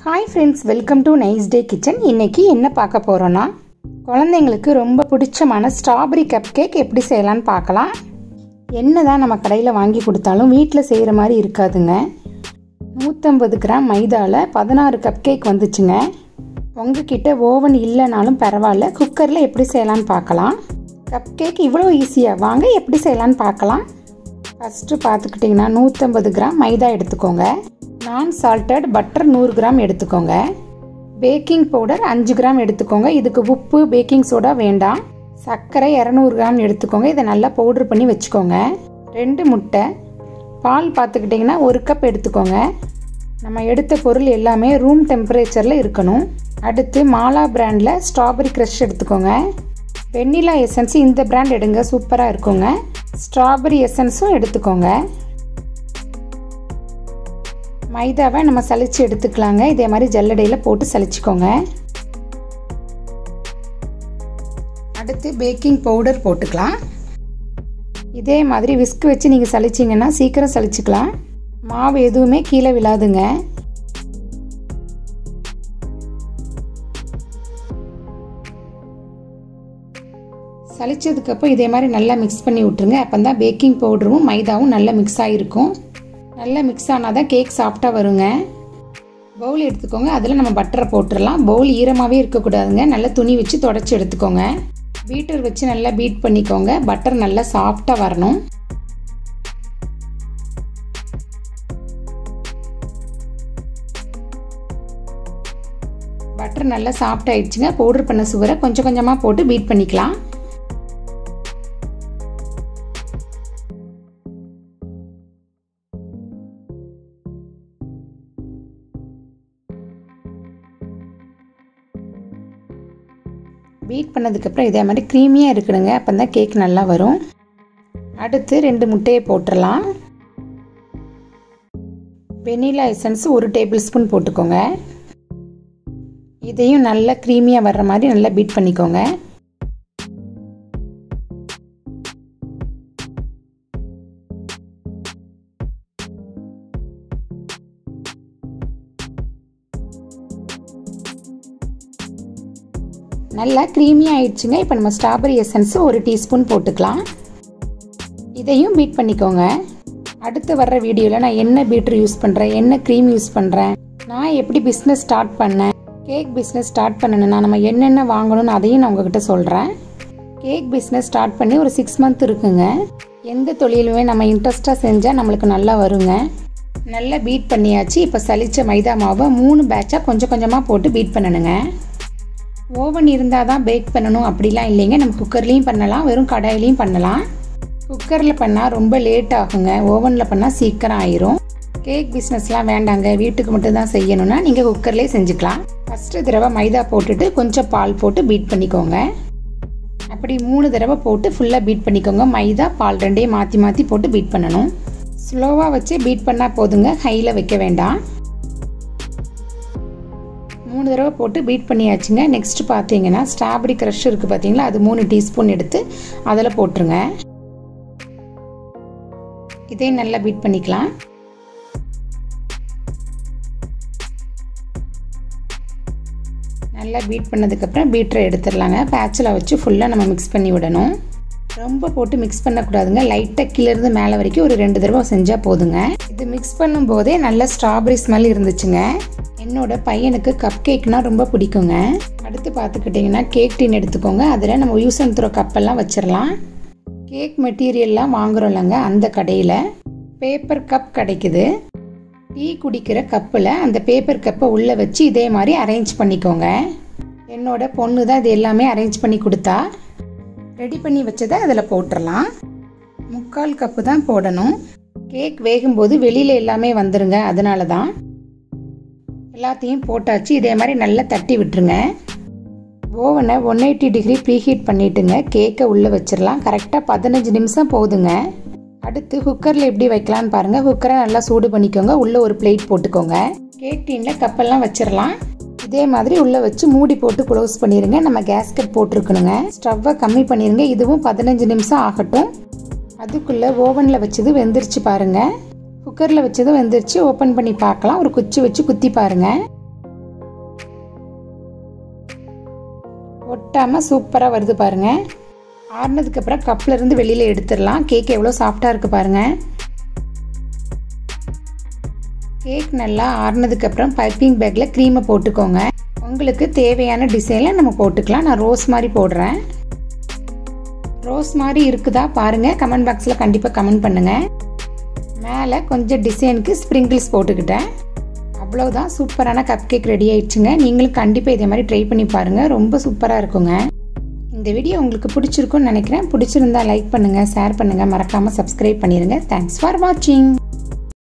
hi friends welcome to nice day kitchen இன்னைக்கு என்ன பார்க்க போகிறோன்னா குழந்தைங்களுக்கு ரொம்ப பிடிச்சமான ஸ்ட்ராபெரி கப் கேக் எப்படி செய்யலான்னு பார்க்கலாம் என்ன தான் நம்ம கடையில் வாங்கி கொடுத்தாலும் வீட்டில் செய்கிற மாதிரி இருக்காதுங்க நூற்றம்பது கிராம் மைதாவில் பதினாறு கப் கேக் வந்துச்சுங்க உங்ககிட்ட ஓவன் இல்லைனாலும் பரவாயில்ல குக்கரில் எப்படி செய்யலான்னு பார்க்கலாம் கப் கேக் இவ்வளோ ஈஸியாக வாங்க எப்படி செய்யலான்னு பார்க்கலாம் ஃபஸ்ட்டு பார்த்துக்கிட்டிங்கன்னா நூற்றம்பது கிராம் மைதா எடுத்துக்கோங்க நான் சால்டட் பட்டர் நூறு கிராம் எடுத்துக்கோங்க பேக்கிங் பவுடர் அஞ்சு கிராம் எடுத்துக்கோங்க இதுக்கு உப்பு பேக்கிங் சோடா வேண்டாம் சர்க்கரை இரநூறு கிராம் எடுத்துக்கோங்க இதை நல்லா பவுட்ரு பண்ணி வச்சுக்கோங்க ரெண்டு முட்டை பால் பார்த்துக்கிட்டிங்கன்னா ஒரு கப் எடுத்துக்கோங்க நம்ம எடுத்த பொருள் எல்லாமே ரூம் டெம்பரேச்சரில் இருக்கணும் அடுத்து மாலா பிராண்டில் ஸ்ட்ராபெரி க்ரஷ் எடுத்துக்கோங்க வெண்ணிலா எசன்ஸ் இந்த பிராண்ட் எடுங்க சூப்பராக இருக்குங்க ஸ்ட்ராபெரி எசன்ஸும் எடுத்துக்கோங்க மைதாவை நம்ம சலிச்சு எடுத்துக்கலாங்க இதே மாதிரி ஜல்லடையில் போட்டு சலிச்சுக்கோங்க அடுத்து பேக்கிங் பவுடர் போட்டுக்கலாம் இதே மாதிரி விஸ்க் வச்சு நீங்கள் சலிச்சிங்கன்னா சீக்கிரம் சலிச்சுக்கலாம் மாவு எதுவுமே கீழே விழாதுங்க சலிச்சதுக்கப்புறம் இதே மாதிரி நல்லா மிக்ஸ் பண்ணி விட்ருங்க அப்போ தான் பேக்கிங் பவுடரும் மைதாவும் நல்லா மிக்ஸ் ஆகிருக்கும் நல்லா மிக்ஸ் ஆனால் தான் கேக் சாஃப்டாக வருங்க பவுல் எடுத்துக்கோங்க அதில் நம்ம பட்டரை போட்டுடலாம் பவுல் ஈரமாகவே இருக்கக்கூடாதுங்க நல்லா துணி வச்சு தொடச்சி எடுத்துக்கோங்க பீட்டர் வச்சு நல்லா பீட் பண்ணிக்கோங்க பட்டர் நல்லா சாஃப்டாக வரணும் பட்டர் நல்லா சாஃப்ட் ஆயிடுச்சுங்க பவுடர் பண்ண சுவரை கொஞ்சம் கொஞ்சமாக போட்டு பீட் பண்ணிக்கலாம் பீட் பண்ணதுக்கப்புறம் இதே மாதிரி க்ரீமியாக இருக்கணுங்க அப்போ தான் கேக் நல்லா வரும் அடுத்து ரெண்டு முட்டையை போட்டுடலாம் வெனிலா எசன்ஸ் ஒரு டேபிள் ஸ்பூன் போட்டுக்கோங்க இதையும் நல்லா க்ரீமியாக வர்ற மாதிரி நல்லா பீட் பண்ணிக்கோங்க நல்லா க்ரீமி ஆயிடுச்சுங்க இப்போ நம்ம ஸ்ட்ராபெரி எசன்ஸ் ஒரு டீஸ்பூன் போட்டுக்கலாம் இதையும் பீட் பண்ணிக்கோங்க அடுத்து வர்ற வீடியோவில் நான் என்ன பீட்ரு யூஸ் பண்ணுறேன் என்ன க்ரீம் யூஸ் பண்ணுறேன் நான் எப்படி பிஸ்னஸ் ஸ்டார்ட் பண்ணேன் கேக் பிஸ்னஸ் ஸ்டார்ட் பண்ணணும்னா நம்ம என்னென்ன வாங்கணும்னு அதையும் நான் உங்ககிட்ட சொல்கிறேன் கேக் பிஸ்னஸ் ஸ்டார்ட் பண்ணி ஒரு சிக்ஸ் மந்த் இருக்குங்க எந்த தொழிலுமே நம்ம இன்ட்ரெஸ்ட்டாக செஞ்சால் நம்மளுக்கு நல்லா வருங்க நல்லா பீட் பண்ணியாச்சு இப்போ சலிச்ச மைதா மாவை மூணு பேட்சாக கொஞ்சம் கொஞ்சமாக போட்டு பீட் பண்ணணுங்க ஓவன் இருந்தால் தான் பேக் பண்ணணும் அப்படிலாம் இல்லைங்க நம்ம குக்கர்லேயும் பண்ணலாம் வெறும் கடாயிலையும் பண்ணலாம் குக்கரில் பண்ணால் ரொம்ப லேட் ஆகுங்க ஓவனில் பண்ணால் சீக்கிரம் ஆயிரும் கேக் பிஸ்னஸ்லாம் வேண்டாங்க வீட்டுக்கு மட்டும் தான் செய்யணும்னா நீங்கள் குக்கர்லேயே செஞ்சுக்கலாம் ஃபஸ்ட்டு தடவை மைதா போட்டுட்டு கொஞ்சம் பால் போட்டு பீட் பண்ணிக்கோங்க அப்படி மூணு தடவை போட்டு ஃபுல்லாக பீட் பண்ணிக்கோங்க மைதா பால் ரெண்டையும் மாற்றி மாற்றி போட்டு பீட் பண்ணணும் ஸ்லோவாக வச்சு பீட் பண்ணால் போதுங்க ஹையில் வைக்க வேண்டாம் மூணு தடவை போட்டு பீட் பண்ணியாச்சுங்க நெக்ஸ்ட் பார்த்தீங்கன்னா ஸ்ட்ராபெரி க்ரஷ் இருக்குது பார்த்தீங்களா அது மூணு டீஸ்பூன் எடுத்து அதில் போட்டுருங்க இதையும் நல்லா பீட் பண்ணிக்கலாம் நல்லா பீட் பண்ணதுக்கப்புறம் பீட்டரை எடுத்துடலாங்க பேட்சில் வச்சு ஃபுல்லாக நம்ம மிக்ஸ் பண்ணி விடணும் ரொம்ப போட்டு மிக்ஸ் பண்ணக்கூடாதுங்க லைட்டாக கீழேருந்து மேலே வரைக்கும் ஒரு ரெண்டு தடவை செஞ்சால் போதுங்க இது மிக்ஸ் பண்ணும்போதே நல்ல ஸ்ட்ராபெரி ஸ்மெல் இருந்துச்சுங்க என்னோட பையனுக்கு கப் கேக்னால் ரொம்ப பிடிக்குங்க அடுத்து பார்த்துக்கிட்டிங்கன்னா கேக் டின் எடுத்துக்கோங்க அதில் நம்ம யூஸ் அண்ட் த்ரோ கப்பெல்லாம் வச்சிடலாம் கேக் மெட்டீரியல்லாம் வாங்குறோம்லங்க அந்த கடையில் பேப்பர் கப் கிடைக்குது டீ குடிக்கிற கப்பில் அந்த பேப்பர் கப்பை உள்ளே வச்சு இதே மாதிரி அரேஞ்ச் பண்ணிக்கோங்க என்னோட பொண்ணு தான் இது எல்லாமே அரேஞ்ச் பண்ணி கொடுத்தா ரெடி பண்ணி வச்சதை அதில் போட்டுடலாம் முக்கால் கப்பு தான் போடணும் கேக் வேகும்போது வெளியில் எல்லாமே வந்துருங்க அதனால தான் எல்லாத்தையும் போட்டாச்சு இதே மாதிரி நல்லா தட்டி விட்டுருங்க ஓவனை ஒன் எயிட்டி டிகிரி ப்ரீஹீட் பண்ணிட்டுங்க கேக்கை உள்ளே வச்சிடலாம் கரெக்டாக பதினஞ்சு நிமிஷம் போதுங்க அடுத்து குக்கரில் எப்படி வைக்கலான்னு பாருங்கள் குக்கரை நல்லா சூடு பண்ணிக்கோங்க உள்ளே ஒரு பிளேட் போட்டுக்கோங்க கேக் டீனில் கப்பெல்லாம் வச்சிடலாம் இதே மாதிரி உள்ளே வச்சு மூடி போட்டு க்ளோஸ் பண்ணிடுங்க நம்ம கேஸ்கட் போட்டிருக்கணுங்க ஸ்டவ்வை கம்மி பண்ணிடுங்க இதுவும் பதினஞ்சு நிமிஷம் ஆகட்டும் அதுக்குள்ளே ஓவனில் வச்சது வெந்துருச்சு பாருங்கள் குக்கரில் வச்சதும் வெந்துருச்சு ஓப்பன் பண்ணி பார்க்கலாம் ஒரு குச்சி வச்சு குத்தி பாருங்கள் ஒட்டாமல் சூப்பராக வருது பாருங்கள் ஆறுனதுக்கப்புறம் கப்பில் இருந்து வெளியில் எடுத்துடலாம் கேக் எவ்வளோ சாஃப்டாக இருக்குது பாருங்கள் கேக் நல்லா ஆறுனதுக்கப்புறம் பைப்பிங் பேக்கில் க்ரீமை போட்டுக்கோங்க உங்களுக்கு தேவையான டிசைனில் நம்ம போட்டுக்கலாம் நான் ரோஸ் மாதிரி போடுறேன் ரோஸ் மாதிரி இருக்குதா பாருங்கள் கமெண்ட் பாக்ஸில் கண்டிப்பாக கமெண்ட் பண்ணுங்கள் மேலே கொஞ்சம் டிசைனுக்கு ஸ்ப்ரிங்கிள்ஸ் போட்டுக்கிட்டேன் அவ்வளோதான் சூப்பரான கப் கேக் ரெடி ஆயிடுச்சுங்க நீங்களும் கண்டிப்பாக இதே மாதிரி ட்ரை பண்ணி பாருங்கள் ரொம்ப சூப்பராக இருக்குங்க இந்த வீடியோ உங்களுக்கு பிடிச்சிருக்குன்னு நினைக்கிறேன் பிடிச்சிருந்தா லைக் பண்ணுங்கள் ஷேர் பண்ணுங்கள் மறக்காமல் சப்ஸ்கிரைப் பண்ணிடுங்க தேங்க்ஸ் ஃபார் வாட்சிங்